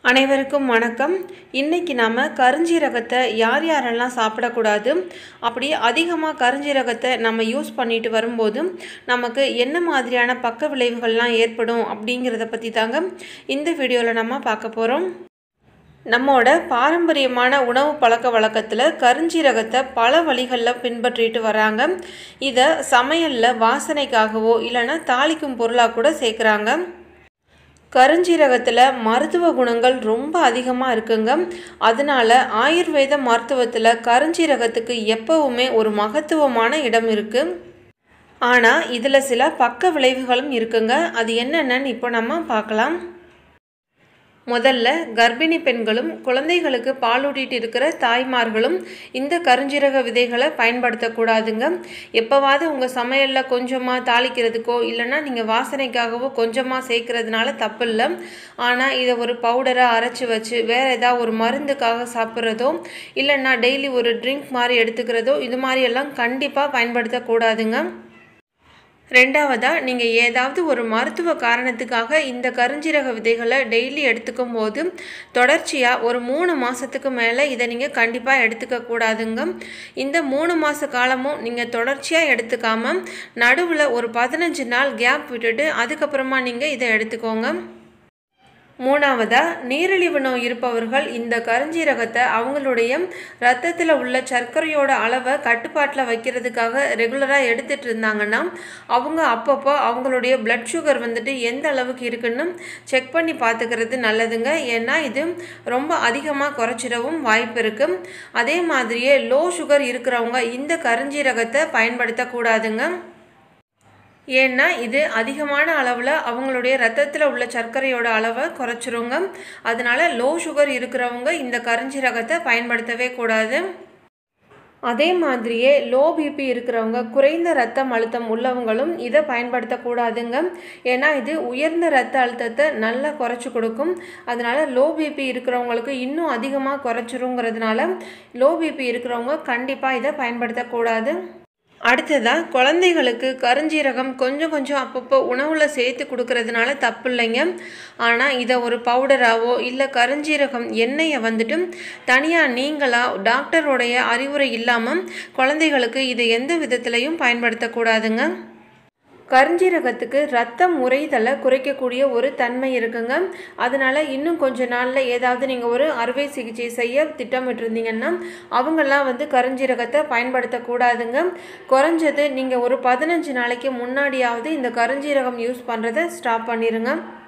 அனைவருக்கும் வணக்கம் இன்னைக்கு நாம் கருஞ்சீரகத்தை யார் யாரெல்லாம் சாப்பிடக்கூடாது அப்படி அதிகமாக கருஞ்சீரகத்தை நம்ம யூஸ் பண்ணிட்டு வரும்போது நமக்கு என்ன மாதிரியான பக்க விளைவுகள்லாம் ஏற்படும் அப்படிங்கிறத பற்றி தாங்க இந்த வீடியோவில் நம்ம பார்க்க போகிறோம் நம்மோட பாரம்பரியமான உணவு பழக்க வழக்கத்தில் கருஞ்சீரகத்தை பல வழிகளில் பின்பற்றிட்டு வராங்க இதை சமையலில் வாசனைக்காகவோ இல்லைன்னா தாளிக்கும் பொருளாக கூட சேர்க்குறாங்க கருஞ்சீரகத்தில் மருத்துவ குணங்கள் ரொம்ப அதிகமாக இருக்குங்க அதனால ஆயுர்வேத மருத்துவத்தில் கருஞ்சீரகத்துக்கு எப்பவுமே ஒரு மகத்துவமான இடம் இருக்குது ஆனால் இதில் சில பக்க விளைவுகளும் இருக்குங்க அது என்னென்னு இப்போ நம்ம பார்க்கலாம் முதல்ல கர்ப்பிணி பெண்களும் குழந்தைகளுக்கு பாலூட்டிட்டு இருக்கிற தாய்மார்களும் இந்த கருஞ்சீரக விதைகளை பயன்படுத்தக்கூடாதுங்க எப்போவாவது உங்கள் சமையலில் கொஞ்சமாக தாளிக்கிறதுக்கோ இல்லைன்னா நீங்கள் வாசனைக்காகவோ கொஞ்சமாக சேர்க்கறதுனால தப்பு இல்லை ஆனால் இதை ஒரு பவுடராக அரைச்சி வச்சு வேறு ஏதாவது ஒரு மருந்துக்காக சாப்பிட்றதோ இல்லைன்னா டெய்லி ஒரு ட்ரிங்க் மாதிரி எடுத்துக்கிறதோ இது மாதிரியெல்லாம் கண்டிப்பாக பயன்படுத்தக்கூடாதுங்க ரெண்டாவதாக நீங்கள் ஏதாவது ஒரு மருத்துவ காரணத்துக்காக இந்த கருஞ்சீரக விதைகளை டெய்லி எடுத்துக்கும் போது தொடர்ச்சியாக ஒரு மூணு மாதத்துக்கு மேலே இதை நீங்கள் கண்டிப்பாக எடுத்துக்க கூடாதுங்க இந்த மூணு மாத காலமும் நீங்கள் தொடர்ச்சியாக எடுத்துக்காமல் நடுவில் ஒரு பதினஞ்சு நாள் கேப் விட்டுட்டு அதுக்கப்புறமா நீங்கள் இதை எடுத்துக்கோங்க மூணாவதாக நீரிழிவு நோய் இருப்பவர்கள் இந்த கருஞ்சீரகத்தை அவங்களுடைய ரத்தத்தில் உள்ள சர்க்கரையோட அளவை கட்டுப்பாட்டில் வைக்கிறதுக்காக ரெகுலராக எடுத்துகிட்டு இருந்தாங்கன்னா அவங்க அப்பப்போ அவங்களுடைய பிளட் சுகர் வந்துட்டு எந்த அளவுக்கு இருக்குன்னு செக் பண்ணி பார்த்துக்கிறது நல்லதுங்க ஏன்னா இது ரொம்ப அதிகமாக குறைச்சிடவும் வாய்ப்பு இருக்குது அதே மாதிரியே லோ சுகர் இருக்கிறவங்க இந்த கருஞ்சீரகத்தை பயன்படுத்தக்கூடாதுங்க ஏன்னா இது அதிகமான அளவில் அவங்களுடைய ரத்தத்தில் உள்ள சர்க்கரையோட அளவை குறைச்சிருங்க அதனால லோ சுகர் இருக்கிறவங்க இந்த கருஞ்சீரகத்தை பயன்படுத்தவே கூடாது அதே மாதிரியே லோ பிபி இருக்கிறவங்க குறைந்த ரத்தம் அழுத்தம் உள்ளவங்களும் இதை பயன்படுத்தக்கூடாதுங்க ஏன்னா இது உயர்ந்த ரத்த அழுத்தத்தை நல்லா குறைச்சி கொடுக்கும் அதனால லோ பிபி இருக்கிறவங்களுக்கு இன்னும் அதிகமாக குறைச்சிருங்கிறதுனால லோ பிபி இருக்கிறவங்க கண்டிப்பாக இதை பயன்படுத்தக்கூடாது அடுத்ததாக குழந்தைகளுக்கு கருஞ்சீரகம் கொஞ்சம் கொஞ்சம் அப்பப்போ உணவில் சேர்த்து கொடுக்கறதுனால தப்பு இல்லைங்க ஆனால் இதை ஒரு பவுடராகவோ இல்லை கருஞ்சீரகம் எண்ணெயை வந்துட்டு தனியாக நீங்களாக டாக்டருடைய அறிவுரை இல்லாமல் குழந்தைகளுக்கு இதை எந்த விதத்துலையும் பயன்படுத்தக்கூடாதுங்க கருஞ்சீரகத்துக்கு ரத்தம் உறைதலை குறைக்கக்கூடிய ஒரு தன்மை இருக்குங்க அதனால் இன்னும் கொஞ்ச நாளில் ஏதாவது நீங்கள் ஒரு அறுவை சிகிச்சை செய்ய திட்டமிட்டிருந்தீங்கன்னா அவங்கெல்லாம் வந்து கருஞ்சீரகத்தை பயன்படுத்தக்கூடாதுங்க குறைஞ்சது நீங்கள் ஒரு பதினஞ்சு நாளைக்கு முன்னாடியாவது இந்த கருஞ்சீரகம் யூஸ் பண்ணுறதை ஸ்டாப் பண்ணிடுங்க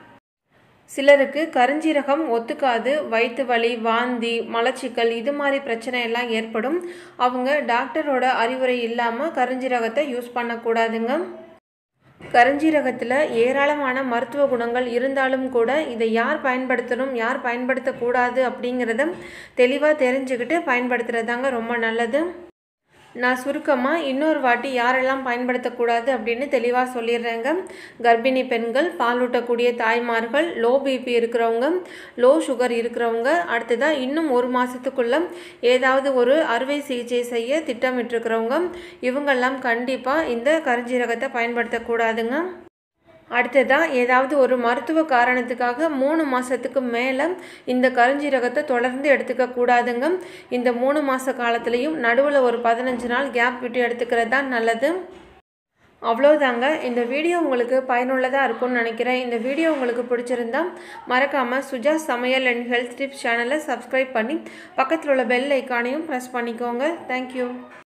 சிலருக்கு கருஞ்சீரகம் ஒத்துக்காது வயிற்று வலி வாந்தி மலச்சிக்கல் இது மாதிரி பிரச்சனை எல்லாம் ஏற்படும் அவங்க டாக்டரோட அறிவுரை இல்லாமல் கருஞ்சீரகத்தை யூஸ் பண்ணக்கூடாதுங்க கருஞ்சீரகத்தில் ஏராளமான மருத்துவ குணங்கள் இருந்தாலும் கூட இதை யார் பயன்படுத்தணும் யார் பயன்படுத்தக்கூடாது அப்படிங்கிறத தெளிவாக தெரிஞ்சுக்கிட்டு பயன்படுத்துகிறதாங்க ரொம்ப நல்லது நான் சுருக்கமாக இன்னொரு வாட்டி யாரெல்லாம் பயன்படுத்தக்கூடாது அப்படின்னு தெளிவாக சொல்லிடுறேங்க கர்ப்பிணி பெண்கள் பாலூட்டக்கூடிய தாய்மார்கள் லோ பிபி இருக்கிறவங்க லோ சுகர் இருக்கிறவங்க அடுத்ததாக இன்னும் ஒரு மாதத்துக்குள்ளே ஏதாவது ஒரு அறுவை சிகிச்சை செய்ய திட்டமிட்டிருக்கிறவங்க இவங்கெல்லாம் கண்டிப்பாக இந்த கருஞ்சீரகத்தை பயன்படுத்தக்கூடாதுங்க அடுத்ததாக ஏதாவது ஒரு மருத்துவ காரணத்துக்காக மூணு மாதத்துக்கு மேலே இந்த கருஞ்சீரகத்தை தொடர்ந்து எடுத்துக்க கூடாதுங்க இந்த மூணு மாத காலத்துலேயும் நடுவில் ஒரு பதினஞ்சு நாள் கேப் விட்டு எடுத்துக்கிறது தான் நல்லது அவ்வளோதாங்க இந்த வீடியோ உங்களுக்கு பயனுள்ளதாக இருக்கும்னு நினைக்கிறேன் இந்த வீடியோ உங்களுக்கு பிடிச்சிருந்தா மறக்காமல் சுஜா சமையல் அண்ட் ஹெல்த் டிப்ஸ் சேனலை சப்ஸ்கிரைப் பண்ணி பக்கத்தில் உள்ள பெல் ஐக்கானையும் ப்ரெஸ் பண்ணிக்கோங்க தேங்க்யூ